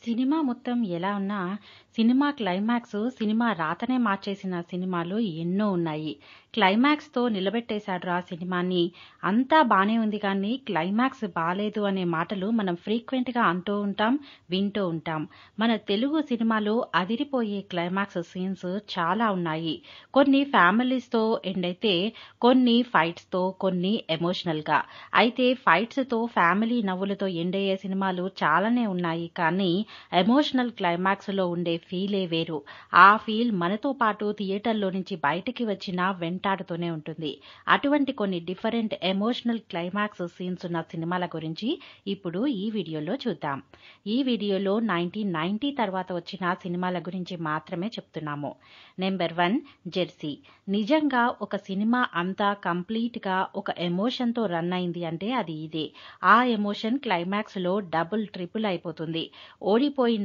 Cinema మొత్తం ఎలా ఉన్నా, సినిమా క్లైమాక్స్ సినిమా రాతనే మార్చేసిన సినిమాలు ఎన్నో ఉన్నాయి. క్లైమాక్స్‌తో నిలబెట్టేశాడురా సినిమాని. అంతా బానే ఉంది కానీ క్లైమాక్స్ బాలేదు అనే మాటలు మనం ఫ్రీక్వెంట్‌గా అంటూ ఉంటాం, వింటూ ఉంటాం. మన తెలుగు సినిమాలో అదిరిపోయే క్లైమాక్స్ సీన్స్ చాలా ఉన్నాయి. కొన్ని ఫ్యామిలీస్‌తో ఎండ్ అయితే, కొన్ని ఫైట్స్‌తో, కొన్ని ఎమోషనల్‌గా. అయితే ఫైట్స్‌తో, ఫ్యామిలీ నవ్వులతో ఎండ్ అయ్యే సినిమాలు చాలానే ఉన్నాయి కానీ, ఎమోషనల్ క్లైమాక్స్‌లో ఉండే ఫీలే వేరు. ఆ ఫీల్ మనతో పాటు థియేటర్‌లో నుంచి బయటికి వచ్చినా వెంటాడుతూనే ఉంటుంది. అటువంటి కొన్ని డిఫరెంట్ ఎమోషనల్ క్లైమాక్స్ సీన్స్ ఉన్న సినిమాల గురించి ఇప్పుడు ఈ వీడియోలో చూద్దాం. ఈ వీడియోలో 1990 తర్వాత వచ్చిన సినిమాల గురించి మాత్రమే చెప్తున్నాము. Number 1 Jersey. నిజంగా ఒక సినిమా అంతా కంప్లీట్‌గా ఒక ఎమోషన్‌తో రన్ అయింది అంటే అది ఇదే. ఆ ఎమోషన్ క్లైమాక్స్‌లో డబుల్, ట్రిపుల్ అయిపోతుంది. ఓడిపోయిన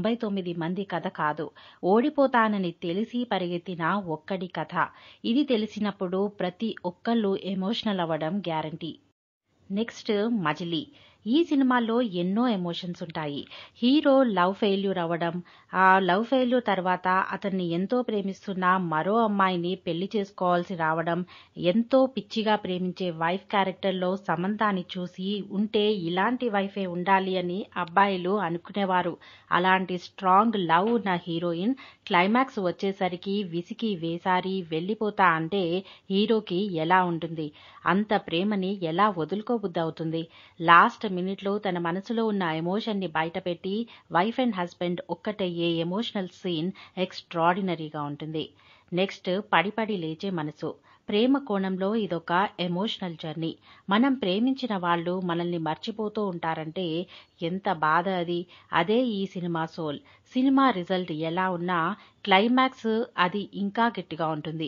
99 మంది కథ కాదు. ఓడిపోతానని తెలిసి పరిగెత్తిన ఒక్కడి కథ. ఇది తెలిసినప్పుడు ప్రతి ఒక్కళ్ళు ఎమోషనల్ అవ్వడం గ్యారంటీ. నెక్స్ట్ మజిలీ. ఈ సినిమాలో ఎన్నో ఎమోషన్స్ ఉంటాయి. హీరో లవ్ ఫెయిల్యూర్ అవ్వడం, ఆ లవ్ ఫెయిల్యూర్ తర్వాత అతన్ని ఎంతో ప్రేమిస్తున్న మరో అమ్మాయిని పెళ్లి చేసుకోవాల్సి రావడం, ఎంతో పిచ్చిగా ప్రేమించే వైఫ్ క్యారెక్టర్‌లో సమంతని చూసి ఉంటే ఇలాంటి వైఫే ఉండాలి అని అబ్బాయిలు అనుకునేవారు. అలాంటి స్ట్రాంగ్ లవ్ ఉన్న హీరోయిన్ క్లైమాక్స్ వచ్చేసరికి విసిగి వేసారి వెళ్లిపోతా అంటే హీరోకి ఎలా ఉంటుంది? అంత ప్రేమని ఎలా వదులుకోబుద్దవుతుంది? లాస్ట్ మినిట్‌లో తన మనసులో ఉన్న ఎమోషన్‌ని బయటపెట్టి వైఫ్ అండ్ హస్బెండ్ ఒక్కటయ్యే ఎమోషనల్ సీన్ ఎక్స్‌ట్రార్డినరీగా ఉంటుంది. నెక్స్ట్ పడి పడి లేచే మనసు. ప్రేమ కోణంలో ఇదొక ఎమోషనల్ జర్నీ. మనం ప్రేమించిన వాళ్ళు మనల్ని మర్చిపోతూ ఉంటారంటే ఎంత బాధ అది. అదే ఈ సినిమా సోల్. సినిమా రిజల్ట్ ఎలా ఉన్నా క్లైమాక్స్ అది ఇంకా గట్టిగా ఉంటుంది.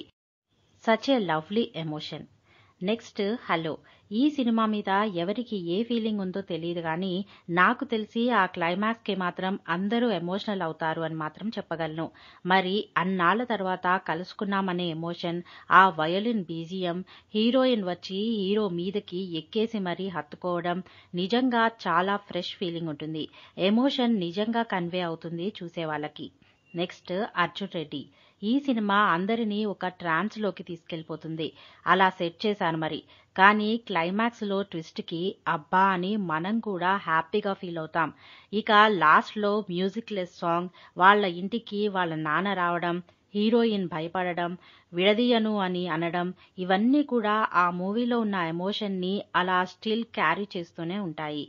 Such a lovely emotion. Next hello. ఈ సినిమా మీద ఎవరికి ఏ ఫీలింగ్ ఉందో తెలీదు గానీ, నాకు తెలిసి ఆ క్లైమాక్స్‌కి మాత్రం అందరూ ఎమోషనల్ అవుతారు అని మాత్రం చెప్పగలను. మరి అన్నాళ్ల తర్వాత కలుసుకున్నామనే ఎమోషన్, ఆ వయలిన్ బీజీఎం, హీరోయిన్ వచ్చి హీరో మీదకి ఎక్కేసి మరీ హత్తుకోవడం నిజంగా చాలా ఫ్రెష్ ఫీలింగ్ ఉంటుంది. ఎమోషన్ నిజంగా కన్వే అవుతుంది చూసేవాళ్లకి. నెక్స్ట్ అర్జున్ రెడ్డి. ఈ సినిమా అందరినీ ఒక ట్రాన్స్‌లోకి తీసుకెళ్లిపోతుంది. అలా సెట్ చేశారు మరి. కానీ క్లైమాక్స్‌లో ట్విస్ట్‌కి అబ్బా అని మనం కూడా హ్యాపీగా ఫీల్ అవుతాం. ఇక లాస్ట్‌లో మ్యూజిక్‌లెస్ సాంగ్, వాళ్ల ఇంటికి వాళ్ల నాన్న రావడం, హీరోయిన్ భయపడడం, విడదీయను అని అనడం ఇవన్నీ కూడా ఆ మూవీలో ఉన్న ఎమోషన్‌ని అలా స్టిల్ క్యారీ చేస్తూనే ఉంటాయి.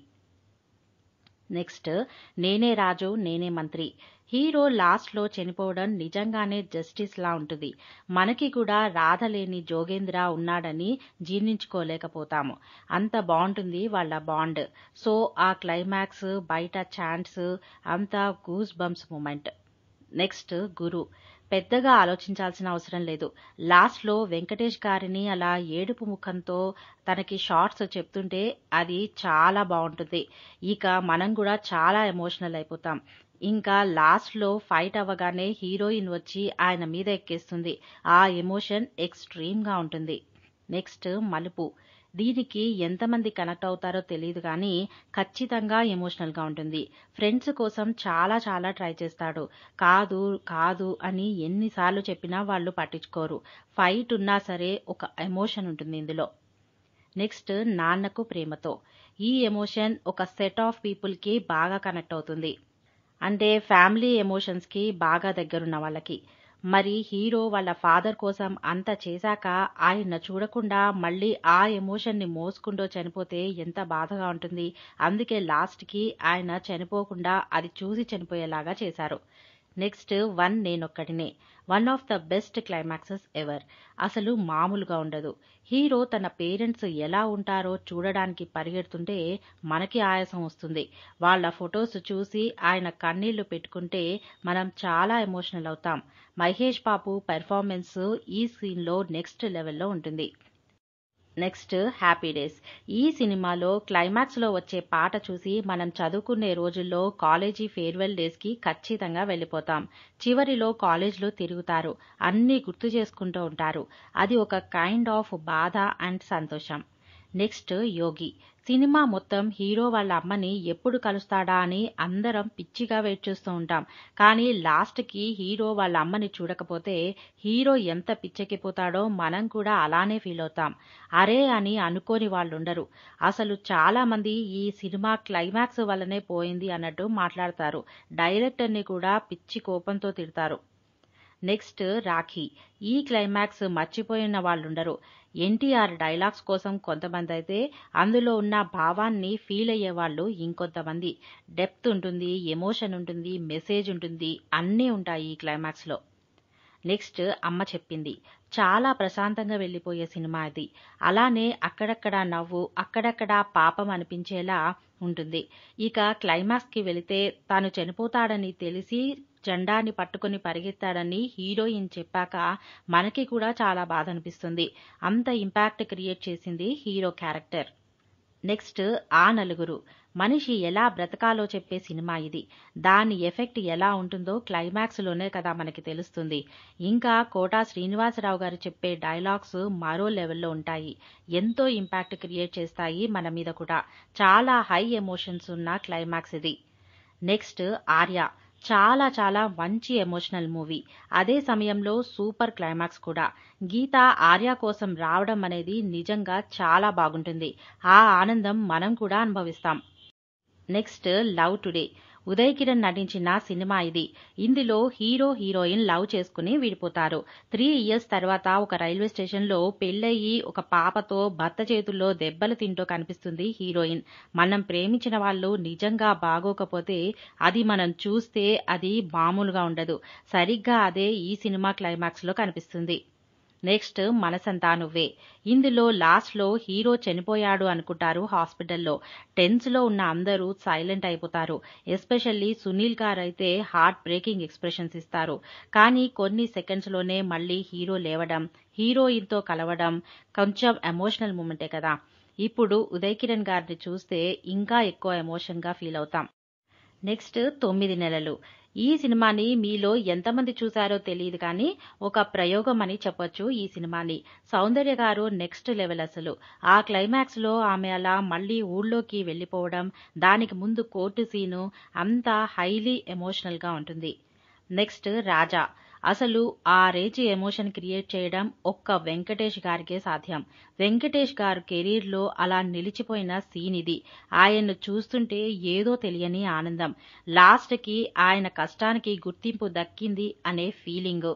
నెక్స్ట్ నేనే రాజు నేనే మంత్రి. హీరో లాస్ట్‌లో చనిపోవడం నిజంగానే జస్టిస్‌లా ఉంటుంది. మనకి కూడా రాధ లేని జోగేంద్ర ఉన్నాడని జీర్ణించుకోలేకపోతాము. అంత బావుంటుంది వాళ్ల బాండ్. సో ఆ క్లైమాక్స్, బయట చాంట్స్ అంతా goose bumps moment. Next Guru. పెద్దగా ఆలోచించాల్సిన అవసరం లేదు. లాస్ట్‌లో వెంకటేష్ గారిని అలా ఏడుపు ముఖంతో తనకి షార్ట్స్ చెప్తుంటే అది చాలా బావుంటుంది. ఇక మనం కూడా చాలా ఎమోషనల్ అయిపోతాం. ఇంకా లాస్ట్‌లో ఫైట్ అవ్వగానే హీరోయిన్ వచ్చి ఆయన మీద ఎక్కేస్తుంది. ఆ ఎమోషన్ ఎక్స్‌ట్రీమ్‌గా ఉంటుంది. నెక్స్ట్ మలుపు. దీనికి ఎంతమంది కనెక్ట్ అవుతారో తెలీదు గానీ ఖచ్చితంగా ఎమోషనల్‌గా ఉంటుంది. ఫ్రెండ్స్ కోసం చాలా చాలా ట్రై చేస్తాడు. కాదు, కాదు అని ఎన్ని సార్లు చెప్పినా వాళ్లు పట్టించుకోరు. ఫైట్ ఉన్నా సరే ఒక ఎమోషన్ ఉంటుంది ఇందులో. నెక్స్ట్ నాన్నకు ప్రేమతో. ఈ ఎమోషన్ ఒక సెట్ ఆఫ్ పీపుల్‌కి బాగా కనెక్ట్ అవుతుంది. అంటే ఫ్యామిలీ ఎమోషన్స్‌కి బాగా దగ్గరున్న వాళ్లకి. మరి హీరో వాళ్ల ఫాదర్ కోసం అంత చేశాక ఆయన్ని చూడకుండా మళ్లీ ఆ ఎమోషన్‌ని మోసుకుంటూ చనిపోతే ఎంత బాధగా ఉంటుంది. అందుకే లాస్ట్‌కి ఆయన చనిపోకుండా అది చూసి చనిపోయేలాగా చేశారు. Next one Nenokkadine. One of the best climaxes ever. అసలు మామూలుగా ఉండదు. హీరో తన పేరెంట్స్ ఎలా ఉంటారో చూడడానికి పరిగెడుతుంటే మనకి ఆయాసం వస్తుంది. వాళ్ల ఫొటోస్ చూసి ఆయన కన్నీళ్లు పెట్టుకుంటే మనం చాలా ఎమోషనల్ అవుతాం. మహేష్ బాబు పెర్ఫార్మెన్స్ ఈ సీన్‌లో నెక్స్ట్ లెవెల్‌లో ఉంటుంది. Next Happy Days. ఈ సినిమాలో క్లైమాక్స్‌లో వచ్చే పాట చూసి మనం చదువుకునే రోజుల్లో కాలేజీ ఫేర్వెల్ డేస్‌కి ఖచ్చితంగా వెళ్లిపోతాం. చివరిలో కాలేజ్‌లో తిరుగుతారు. అన్నీ గుర్తు చేసుకుంటూ ఉంటారు. అది ఒక కైండ్ ఆఫ్ బాధ అండ్ సంతోషం. నెక్స్ట్ యోగి సినిమా మొత్తం హీరో వాళ్ళ అమ్మని ఎప్పుడు కలుస్తాడా అని అందరం పిచ్చిగా వెయిట్ చేస్తూ ఉంటాం కానీ లాస్ట్కి హీరో వాళ్ళ అమ్మని చూడకపోతే హీరో ఎంత పిచ్చెక్కిపోతాడో మనం కూడా అలానే ఫీల్ అవుతాం అరే అని అనుకోని వాళ్ళు ఉండరు అసలు చాలా మంది ఈ సినిమా క్లైమాక్స్ వల్లనే పోయింది అన్నట్టు మాట్లాడతారు డైరెక్టర్ని కూడా పిచ్చి కోపంతో తిడతారు నెక్స్ట్ రాఖీ ఈ క్లైమాక్స్ మర్చిపోయిన వాళ్ళుండరు ఎన్టీఆర్ డైలాగ్స్ కోసం కొంతమంది అయితే అందులో ఉన్న భావాన్ని ఫీల్ అయ్యే వాళ్ళు ఇంకొంతమంది డెప్త్ ఉంటుంది ఎమోషన్ ఉంటుంది మెసేజ్ ఉంటుంది అన్నీ ఉంటాయి ఈ క్లైమాక్స్లో నెక్స్ట్ అమ్మ చెప్పింది చాలా ప్రశాంతంగా వెళ్ళిపోయే సినిమా ఇది అలానే అక్కడక్కడ నవ్వు అక్కడక్కడ పాపం అనిపించేలా ఉంటుంది ఇక క్లైమాక్స్కి వెళితే తాను చనిపోతాడని తెలిసి జెండాని పట్టుకుని పరిగెత్తాడని హీరోయిన్ చెప్పాక మనకి కూడా చాలా బాధ అనిపిస్తుంది అంత ఇంపాక్ట్ క్రియేట్ చేసింది హీరో క్యారెక్టర్ నెక్స్ట్ ఆ నలుగురు మనిషి ఎలా బ్రతకాలో చెప్పే సినిమా ఇది దాని ఎఫెక్ట్ ఎలా ఉంటుందో క్లైమాక్స్లోనే కదా మనకి తెలుస్తుంది ఇంకా కోటా శ్రీనివాసరావు గారు చెప్పే డైలాగ్స్ మరో లెవెల్లో ఉంటాయి ఎంతో ఇంపాక్ట్ క్రియేట్ చేస్తాయి మన మీద కూడా చాలా హై ఎమోషన్స్ ఉన్న క్లైమాక్స్ ఇది నెక్స్ట్ ఆర్య చాలా చాలా మంచి ఎమోషనల్ మూవీ అదే సమయంలో సూపర్ క్లైమాక్స్ కూడా గీత ఆర్య కోసం రావడం అనేది నిజంగా చాలా బాగుంటుంది ఆ ఆనందం మనం కూడా అనుభవిస్తాం next Love Today Uday Kiran నటించిన సినిమా ఇది ఇందులో హీరో హీరోయిన్ లవ్ చేసుకుని విడిపోతారు త్రీ ఇయర్స్ తర్వాత ఒక రైల్వే స్టేషన్లో పెళ్ళయి ఒక పాపతో భర్త చేతుల్లో దెబ్బలు తింటూ కనిపిస్తుంది హీరోయిన్ మనం ప్రేమించిన వాళ్ళు నిజంగా బాగోకపోతే అది మనం చూస్తే అది మామూలుగా ఉండదు సరిగ్గా అదే ఈ సినిమా క్లైమాక్స్లో కనిపిస్తుంది నెక్స్ట్ మనసంతా నువ్వే ఇందులో లాస్ట్లో హీరో చనిపోయాడు అనుకుంటారు హాస్పిటల్లో టెన్స్లో ఉన్న అందరూ సైలెంట్ అయిపోతారు ఎస్పెషల్లీ సునీల్ గారు అయితే హార్ట్ బ్రేకింగ్ ఎక్స్ప్రెషన్స్ ఇస్తారు కానీ కొన్ని సెకండ్స్లోనే మళ్ళీ హీరో లేవడం హీరోయిన్తో కలవడం కొంచెం ఎమోషనల్ మూమెంటే కదా ఇప్పుడు ఉదయ్ కిరణ్ గారిని చూస్తే ఇంకా ఎక్కువ ఎమోషన్గా ఫీల్ అవుతాం నెక్స్ట్ తొమ్మిది నెలలు ఈ సినిమాని మీలో ఎంతమంది చూశారో తెలియదు కానీ ఒక ప్రయోగం అని చెప్పొచ్చు ఈ సినిమాని సౌందర్య గారు నెక్స్ట్ లెవెల్ అసలు ఆ క్లైమాక్స్లో ఆమె అలా మళ్ళీ ఊళ్ళోకి వెళ్ళిపోవడం దానికి ముందు కోర్టు సీను అంతా హైలీ ఎమోషనల్గా ఉంటుంది నెక్స్ట్ రాజా అసలు ఆ రేంజ్ ఎమోషన్ క్రియేట్ చేయడం ఒక్క వెంకటేష్ గారికే సాధ్యం వెంకటేష్ గారు కెరీర్లో అలా నిలిచిపోయిన సీన్ ఇది ఆయన్ను చూస్తుంటే ఏదో తెలియని ఆనందం లాస్ట్కి ఆయన కష్టానికి గుర్తింపు దక్కింది అనే ఫీలింగ్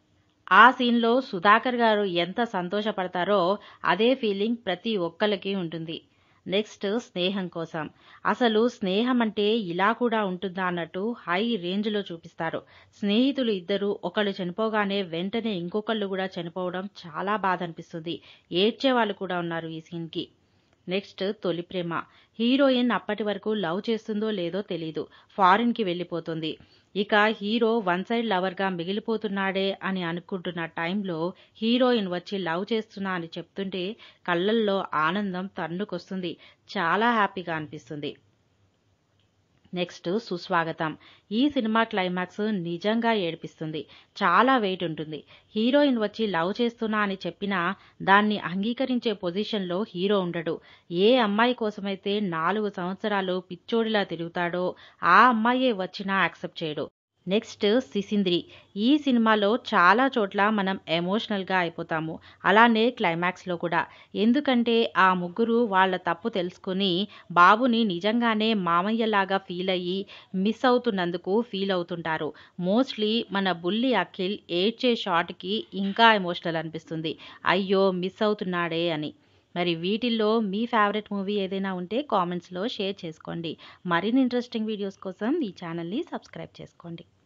ఆ సీన్లో సుధాకర్ గారు ఎంత సంతోషపడతారో అదే ఫీలింగ్ ప్రతి ఒక్కరికి ఉంటుంది నెక్స్ట్ స్నేహం కోసం అసలు స్నేహం అంటే ఇలా కూడా ఉంటుందా అన్నట్టు హై రేంజ్లో చూపిస్తారు స్నేహితులు ఇద్దరు ఒకళ్ళు చనిపోగానే వెంటనే ఇంకొకళ్ళు కూడా చనిపోవడం చాలా బాధ అనిపిస్తుంది ఏడ్చే వాళ్ళు కూడా ఉన్నారు ఈ సీన్కి నెక్స్ట్ తొలి ప్రేమ హీరోయిన్ అప్పటి వరకు లవ్ చేస్తుందో లేదో తెలీదు ఫారిన్కి వెళ్ళిపోతుంది ఇక హీరో వన్ సైడ్ లవర్గా మిగిలిపోతున్నాడే అని అనుకుంటున్న టైంలో హీరోయిన్ వచ్చి లవ్ చేస్తున్నా అని చెప్తుంటే కళ్ళల్లో ఆనందం తన్నుకొస్తుంది చాలా హ్యాపీగా అనిపిస్తుంది నెక్స్ట్ సుస్వాగతం ఈ సినిమా క్లైమాక్స్ నిజంగా ఏడిపిస్తుంది చాలా వెయిట్ ఉంటుంది హీరోయిన్ వచ్చి లవ్ చేస్తున్నా అని చెప్పినా దాన్ని అంగీకరించే పొజిషన్లో హీరో ఉండడు ఏ అమ్మాయి కోసమైతే నాలుగు సంవత్సరాలు పిచ్చోడిలా తిరుగుతాడో ఆ అమ్మాయే వచ్చినా యాక్సెప్ట్ చేయడు నెక్స్ట్ సిసింద్రి ఈ సినిమాలో చాలా చోట్ల మనం ఎమోషనల్గా అయిపోతాము అలానే క్లైమాక్స్లో కూడా ఎందుకంటే ఆ ముగ్గురు వాళ్ళ తప్పు తెలుసుకుని బాబుని నిజంగానే మామయ్యలాగా ఫీల్ అయ్యి మిస్ అవుతున్నందుకు ఫీల్ అవుతుంటారు మోస్ట్లీ మన బుల్లి అఖిల్ ఏడ్చే షాట్కి ఇంకా ఎమోషనల్ అనిపిస్తుంది అయ్యో మిస్ అవుతున్నాడే అని మరి వీటిల్లో మీ ఫేవరెట్ మూవీ ఏదైనా ఉంటే కామెంట్స్లో షేర్ చేసుకోండి మరిన్ని ఇంట్రెస్టింగ్ వీడియోస్ కోసం ఈ ఛానల్ని సబ్స్క్రైబ్ చేసుకోండి